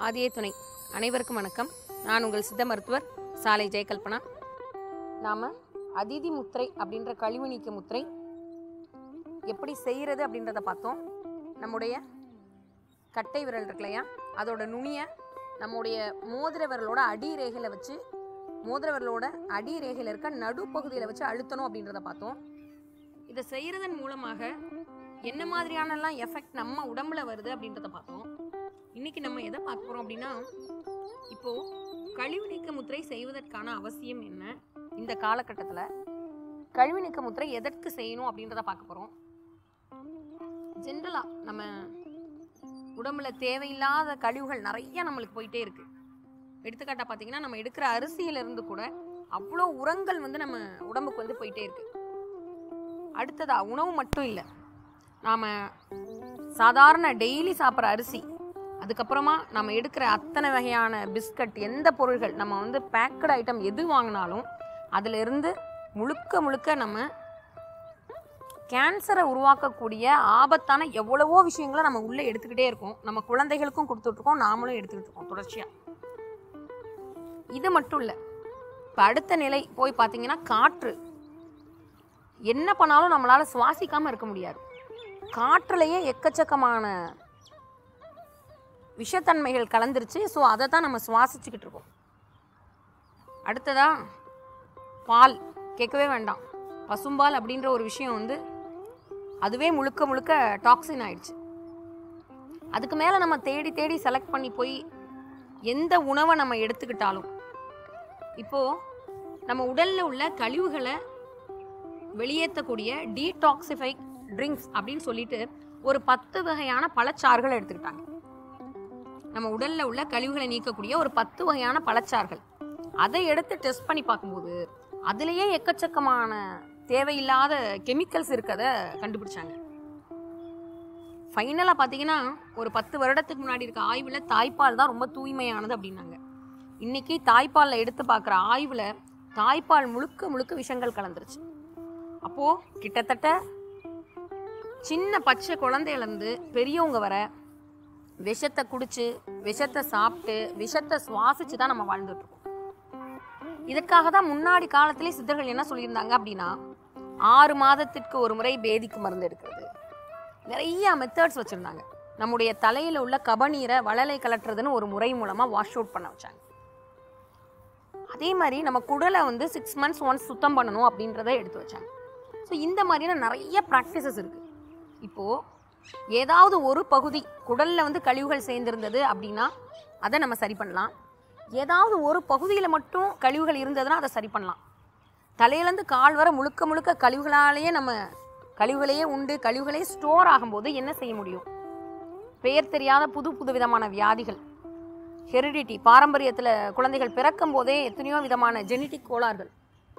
ஆதியே துணை அனைவருக்கும் வணக்கம் நான் உங்கள் சித்த மருத்துவர் சாலை ஜெயகல்பனா நாம் அதிதி முத்திரை அப்படின்ற கழிவு நீக்க முத்திரை எப்படி செய்கிறது அப்படின்றத பார்த்தோம் நம்முடைய கட்டை விரல் இருக்கு இல்லையா அதோட நுனியை நம்முடைய மோதிர விரலோட அடி ரேகையில் வச்சு மோதிர விரலோட அடி ரேகையில் இருக்க நடுப்பகுதியில் வச்சு அழுத்தணும் அப்படின்றத பார்த்தோம் இதை செய்கிறதன் மூலமாக என்ன மாதிரியானலாம் எஃபெக்ட் நம்ம உடம்புல வருது அப்படின்றத பார்த்தோம் இன்னைக்கு நம்ம எதை பார்க்க போகிறோம் அப்படின்னா இப்போ கழிவு நீக்க முத்திரை செய்வதற்கான அவசியம் என்ன இந்த காலகட்டத்தில் கழிவு நீக்க முத்திரை எதற்கு செய்யணும் அப்படின்றத பார்க்க போகிறோம் ஜென்ரலாக நம்ம உடம்புல தேவையில்லாத கழிவுகள் நிறைய நம்மளுக்கு போயிட்டே இருக்கு எடுத்துக்காட்டாக பார்த்தீங்கன்னா நம்ம எடுக்கிற அரிசியிலிருந்து கூட அவ்வளோ உரங்கள் வந்து நம்ம உடம்புக்கு வந்து போயிட்டே இருக்கு அடுத்ததா உணவு மட்டும் இல்லை நாம் சாதாரண டெய்லி சாப்பிட்ற அரிசி அதுக்கப்புறமா நம்ம எடுக்கிற அத்தனை வகையான பிஸ்கட் எந்த பொருள்கள் நம்ம வந்து பேக்கடு ஐட்டம் எது வாங்கினாலும் அதில் இருந்து முழுக்க முழுக்க நம்ம கேன்சரை உருவாக்கக்கூடிய ஆபத்தான எவ்வளவோ விஷயங்களை நம்ம உள்ளே எடுத்துக்கிட்டே இருக்கோம் நம்ம குழந்தைகளுக்கும் கொடுத்துட்ருக்கோம் நாமளும் எடுத்துக்கிட்டு இருக்கோம் தொடர்ச்சியாக இது மட்டும் இல்லை இப்போ அடுத்த நிலை போய் பார்த்தீங்கன்னா காற்று என்ன பண்ணாலும் நம்மளால் சுவாசிக்காமல் இருக்க முடியாது காற்றுலேயே எக்கச்சக்கமான விஷத்தன்மைகள் கலந்துருச்சு ஸோ அதை தான் நம்ம சுவாசிச்சுக்கிட்டு இருக்கோம் அடுத்ததா பால் கேட்கவே வேண்டாம் பசும்பால் அப்படின்ற ஒரு விஷயம் வந்து அதுவே முழுக்க முழுக்க டாக்ஸின் ஆயிடுச்சு அதுக்கு மேலே நம்ம தேடி தேடி செலக்ட் பண்ணி போய் எந்த உணவை நம்ம எடுத்துக்கிட்டாலும் இப்போது நம்ம உடலில் உள்ள கழிவுகளை வெளியேற்றக்கூடிய டீடாக்சிஃபை ட்ரிங்க்ஸ் அப்படின்னு சொல்லிட்டு ஒரு பத்து வகையான பழச்சாறுகள் எடுத்துக்கிட்டாங்க நம்ம உடல்ல உள்ள கழிவுகளை நீக்கக்கூடிய ஒரு பத்து வகையான பழச்சாறுகள் அதை எடுத்து டெஸ்ட் பண்ணி பார்க்கும்போது அதுலேயே எக்கச்சக்கமான தேவையில்லாத கெமிக்கல்ஸ் இருக்கதை கண்டுபிடிச்சாங்க ஃபைனலாக பார்த்தீங்கன்னா ஒரு பத்து வருடத்துக்கு முன்னாடி இருக்க ஆய்வில் தாய்ப்பால் தான் ரொம்ப தூய்மையானது அப்படின்னாங்க இன்னைக்கு தாய்ப்பாலில் எடுத்து பார்க்குற ஆய்வில் தாய்ப்பால் முழுக்க முழுக்க விஷங்கள் கலந்துருச்சு அப்போது கிட்டத்தட்ட சின்ன பச்சை குழந்தையிலேருந்து பெரியவங்க வர விஷத்தை குடிச்சு விஷத்தை சாப்பிட்டு விஷத்தை சுவாசிச்சு தான் நம்ம வாழ்ந்துட்டு இருக்கோம் இதற்காக தான் முன்னாடி காலத்திலே சித்தர்கள் என்ன சொல்லியிருந்தாங்க அப்படின்னா ஆறு மாதத்திற்கு ஒரு முறை பேதிக்கு மருந்து எடுக்கிறது நிறைய மெத்தட்ஸ் வச்சுருந்தாங்க நம்முடைய தலையில் உள்ள கபநீரை வளலை கலட்டுறதுன்னு ஒரு முறை மூலமாக வாஷ் அவுட் பண்ண வச்சாங்க அதே மாதிரி நம்ம குடலை வந்து சிக்ஸ் மந்த்ஸ் ஒன்ஸ் சுத்தம் பண்ணணும் அப்படின்றத எடுத்து வச்சாங்க ஸோ இந்த மாதிரியான நிறைய ப்ராக்டிசஸ் இருக்குது இப்போது ஏதாவது ஒரு பகுதி குடலில் வந்து கழிவுகள் சேர்ந்திருந்தது அப்படின்னா அதை நம்ம சரி பண்ணலாம் ஏதாவது ஒரு பகுதியில் மட்டும் கழிவுகள் இருந்ததுன்னா அதை சரி பண்ணலாம் தலையிலேருந்து கால் வர முழுக்க முழுக்க கழிவுகளாலேயே நம்ம கழிவுகளையே உண்டு கழிவுகளே ஸ்டோர் ஆகும்போது என்ன செய்ய முடியும் பெயர் தெரியாத புது புது விதமான வியாதிகள் ஹெரிடிட்டி பாரம்பரியத்தில் குழந்தைகள் பிறக்கும் போதே எத்தனையோ விதமான ஜெனட்டிக் கோளாறுகள்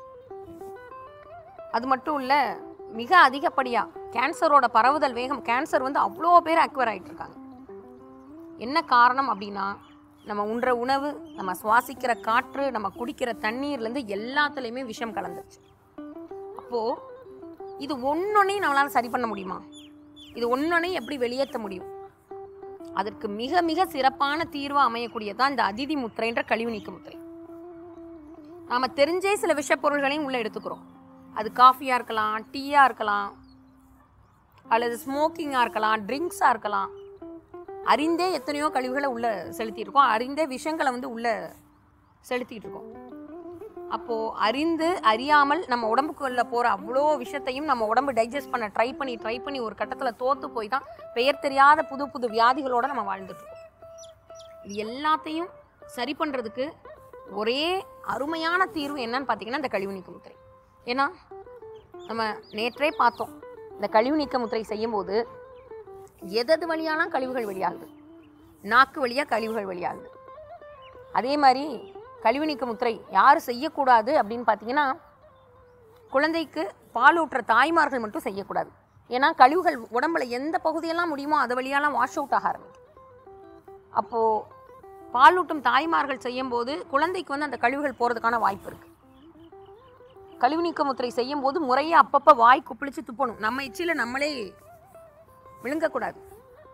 அது மட்டும் இல்லை மிக அதிகப்படியாக கேன்சரோட பரவுதல் வேகம் கேன்சர் வந்து அவ்வளோ பேர் அக்வயர் ஆகிட்டு இருக்காங்க என்ன காரணம் அப்படின்னா நம்ம உண்ற உணவு நம்ம சுவாசிக்கிற காற்று நம்ம குடிக்கிற தண்ணீர்லேருந்து எல்லாத்துலேயுமே விஷம் கலந்துருச்சு அப்போது இது ஒன்றொன்னையும் நம்மளால் சரி பண்ண முடியுமா இது ஒன்றொன்னையும் எப்படி வெளியேற்ற முடியும் அதற்கு மிக மிக சிறப்பான தீர்வாக அமையக்கூடியதான் இந்த அதிதி முத்திரைன்ற கழிவு நீக்க முத்திரை நாம் தெரிஞ்சே சில விஷப்பொருள்களையும் உள்ளே எடுத்துக்கிறோம் அது காஃபியாக இருக்கலாம் டீயாக இருக்கலாம் அல்லது ஸ்மோக்கிங்காக இருக்கலாம் ட்ரிங்க்ஸாக இருக்கலாம் அறிந்தே எத்தனையோ கழிவுகளை உள்ளே செலுத்திட்டு இருக்கோம் அறிந்தே விஷயங்களை வந்து உள்ளே செலுத்திட்டு இருக்கோம் அப்போது அறிந்து அறியாமல் நம்ம உடம்புக்குள்ள போகிற அவ்வளோ விஷயத்தையும் நம்ம உடம்பு டைஜஸ்ட் பண்ண ட்ரை பண்ணி ட்ரை பண்ணி ஒரு கட்டத்தில் தோற்று போய் தான் பெயர் தெரியாத புது புது வியாதிகளோட நம்ம வாழ்ந்துட்டு இருக்கோம் இது எல்லாத்தையும் சரி பண்ணுறதுக்கு ஒரே அருமையான தீர்வு என்னன்னு பார்த்தீங்கன்னா இந்த கழிவு நீக்க முத்திரை ஏன்னா நம்ம நேற்றே பார்த்தோம் இந்த கழிவு நீக்க முத்திரை செய்யும்போது எதது வழியாலாம் கழிவுகள் வெளியாகுது நாக்கு வழியாக கழிவுகள் வெளியாகுது அதே மாதிரி கழிவு நீக்க முத்திரை யார் செய்யக்கூடாது அப்படின்னு பார்த்தீங்கன்னா குழந்தைக்கு பால் ஊட்டுற தாய்மார்கள் மட்டும் செய்யக்கூடாது ஏன்னா கழிவுகள் உடம்புல எந்த பகுதியெல்லாம் முடியுமோ அது வழியாலாம் வாஷ் அவுட் ஆக ஆரம்பிக்கும் அப்போது பாலூட்டும் தாய்மார்கள் செய்யும்போது குழந்தைக்கு வந்து அந்த கழிவுகள் போகிறதுக்கான வாய்ப்பு இருக்குது கழிவு நீக்க முத்திரை செய்யும் போது முறையாக அப்பப்போ வாய் குப்பிளிச்சு துப்பணும் நம்ம எச்சில நம்மளே விழுங்கக்கூடாது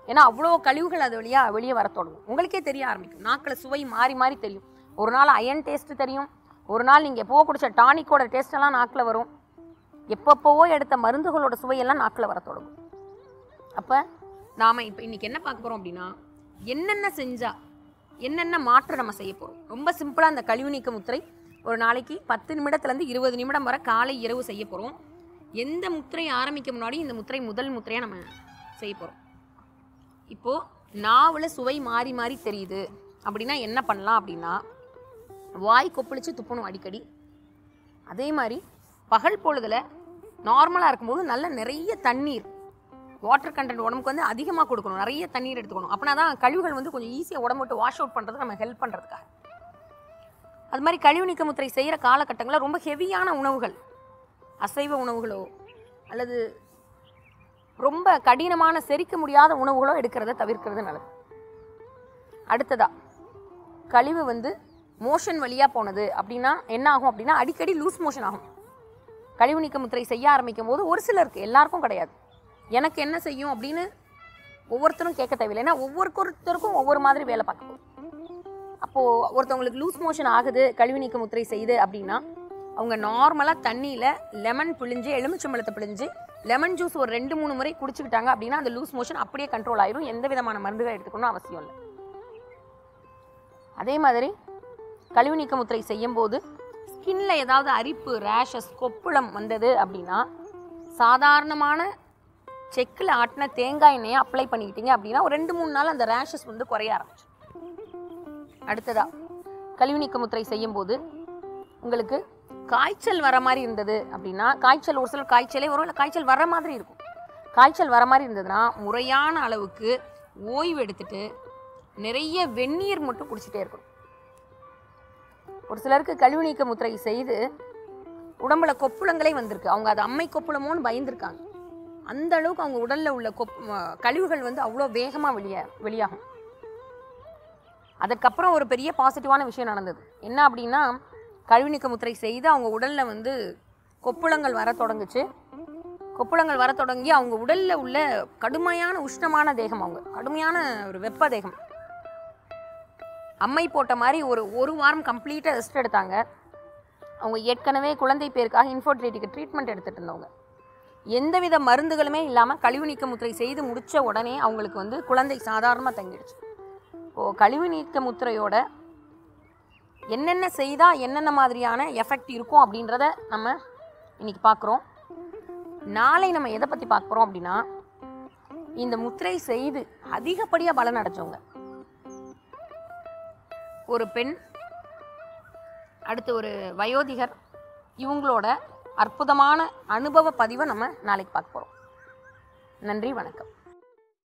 ஏன்னா அவ்வளோ கழிவுகள் அது வழியாக வெளியே வர தொடங்கும் உங்களுக்கே தெரிய ஆரம்பிக்கும் நாக்கில் சுவை மாறி மாறி தெரியும் ஒரு நாள் அயன் டேஸ்ட் தெரியும் ஒரு நாள் நீங்கள் எப்போ குடிச்ச டானிக்கோட டேஸ்டெல்லாம் நாக்கில் வரும் எப்பப்போவோ எடுத்த மருந்துகளோட சுவையெல்லாம் நாக்கில் வர தொடங்கும் அப்போ நாம் இப்போ இன்னைக்கு என்ன பார்க்க போகிறோம் அப்படின்னா என்னென்ன செஞ்சா என்னென்ன மாற்றம் நம்ம செய்ய போகிறோம் ரொம்ப சிம்பிளாக அந்த கழிவு நீக்க முத்திரை ஒரு நாளைக்கு பத்து நிமிடத்துலேருந்து இருபது நிமிடம் வரை காலை இரவு செய்ய போகிறோம் எந்த முத்திரை ஆரம்பிக்க முன்னாடி இந்த முத்திரை முதல் முத்திரையாக நம்ம செய்ய போகிறோம் இப்போது நாவில் சுவை மாறி மாறி தெரியுது அப்படின்னா என்ன பண்ணலாம் அப்படின்னா வாய் கொப்பளிச்சு துப்பணும் அடிக்கடி அதே மாதிரி பகல் பொழுதில் நார்மலாக இருக்கும்போது நல்ல நிறைய தண்ணீர் வாட்டர் கண்டென்ட் உடம்புக்கு வந்து அதிகமாக கொடுக்கணும் நிறைய தண்ணீர் எடுத்துக்கணும் அப்படின்னா தான் கழிவுகள் வந்து கொஞ்சம் ஈஸியாக உடம்பு விட்டு வாஷ் அவுட் பண்ணுறது நம்ம ஹெல்ப் பண்ணுறதுக்காக அது மாதிரி கழிவு நீக்க முத்திரை செய்கிற காலகட்டங்களில் ரொம்ப ஹெவியான உணவுகள் அசைவ உணவுகளோ அல்லது ரொம்ப கடினமான செரிக்க முடியாத உணவுகளோ எடுக்கிறத தவிர்க்கிறது நல்லது அடுத்ததா கழிவு வந்து மோஷன் வழியாக போனது அப்படின்னா என்ன ஆகும் அப்படின்னா அடிக்கடி லூஸ் மோஷன் ஆகும் கழிவு நீக்க முத்திரை செய்ய ஆரம்பிக்கும் போது ஒரு சிலருக்கு எல்லாருக்கும் கிடையாது எனக்கு என்ன செய்யும் அப்படின்னு ஒவ்வொருத்தரும் கேட்க தேவையில்லை ஏன்னா ஒவ்வொருத்தருக்கும் ஒவ்வொரு மாதிரி வேலை பார்க்க போகுது அப்போது ஒருத்தவங்களுக்கு லூஸ் மோஷன் ஆகுது கழிவு நீக்க முத்திரை செய்யுது அப்படின்னா அவங்க நார்மலாக தண்ணியில் லெமன் பிழிஞ்சு எலுமிச்சம்பழத்தை பிழிஞ்சு லெமன் ஜூஸ் ஒரு ரெண்டு மூணு முறை குடிச்சுக்கிட்டாங்க அப்படின்னா அந்த லூஸ் மோஷன் அப்படியே கண்ட்ரோல் ஆயிரும் எந்த விதமான மருந்துகள் எடுத்துக்கணும்னு அவசியம் இல்லை அதே மாதிரி கழிவு நீக்க முத்திரை செய்யும்போது ஸ்கின்ல ஏதாவது அரிப்பு ரேஷஸ் கொப்புளம் வந்தது அப்படின்னா சாதாரணமான செக்கில் ஆட்டின தேங்காய் எண்ணெயை அப்ளை பண்ணிக்கிட்டீங்க அப்படின்னா ஒரு ரெண்டு மூணு நாள் அந்த ரேஷஸ் வந்து குறைய ஆரம்பிச்சு அடுத்ததா கழிவு நீக்க முத்திரை செய்யும்போது உங்களுக்கு காய்ச்சல் வர மாதிரி இருந்தது அப்படின்னா காய்ச்சல் ஒரு சில காய்ச்சலே வரும் இல்லை காய்ச்சல் வர மாதிரி இருக்கும் காய்ச்சல் வர மாதிரி இருந்ததுன்னா முறையான அளவுக்கு ஓய்வு எடுத்துட்டு நிறைய வெந்நீர் மட்டும் குடிச்சிட்டே இருக்கணும் ஒரு சிலருக்கு கழிவு நீக்க முத்திரை செய்து உடம்புல கொப்புளங்களே வந்திருக்கு அவங்க அது அம்மை கொப்புளமோன்னு பயந்துருக்காங்க அந்த அளவுக்கு அவங்க உடல்ல உள்ள கொப் ம- கழிவுகள் வந்து அவ்வளோ வேகமாக வெளியே வெளியாகும் அதுக்கப்புறம் ஒரு பெரிய பாசிட்டிவான விஷயம் நடந்தது என்ன அப்படின்னா கழிவு நீக்க முத்திரை செய்து அவங்க உடல்ல வந்து கொப்புளங்கள் வர தொடங்குச்சு கொப்புளங்கள் வர தொடங்கி அவங்க உடல்ல உள்ள கடுமையான உஷ்ணமான தேகம் அவங்க கடுமையான ஒரு வெப்ப தேகம் அம்மை போட்ட மாதிரி ஒரு ஒரு வாரம் கம்ப்ளீட்டாக ரெஸ்ட் எடுத்தாங்க அவங்க ஏற்கனவே குழந்தை பேருக்காக இன்ஃபோட்ரேட்டிக்கு ட்ரீட்மெண்ட் எடுத்துட்டு இருந்தவங்க எந்தவித மருந்துகளுமே இல்லாமல் கழிவு நீக்க முத்திரை செய்து முடித்த உடனே அவங்களுக்கு வந்து குழந்தை சாதாரணமாக தங்கிடுச்சு இப்போது கழிவு நீக்க முத்திரையோட என்னென்ன செய்தால் என்னென்ன மாதிரியான எஃபெக்ட் இருக்கும் அப்படின்றத நம்ம இன்னைக்கு பார்க்குறோம் நாளை நம்ம எதை பற்றி பார்க்க போகிறோம் அப்படின்னா இந்த முத்திரை செய்து அதிகப்படியாக பலன் அடைஞ்சவங்க ஒரு பெண் அடுத்து ஒரு வயோதிகர் இவங்களோட அற்புதமான அனுபவ பதிவை நம்ம நாளைக்கு பார்க்க போகிறோம் நன்றி வணக்கம்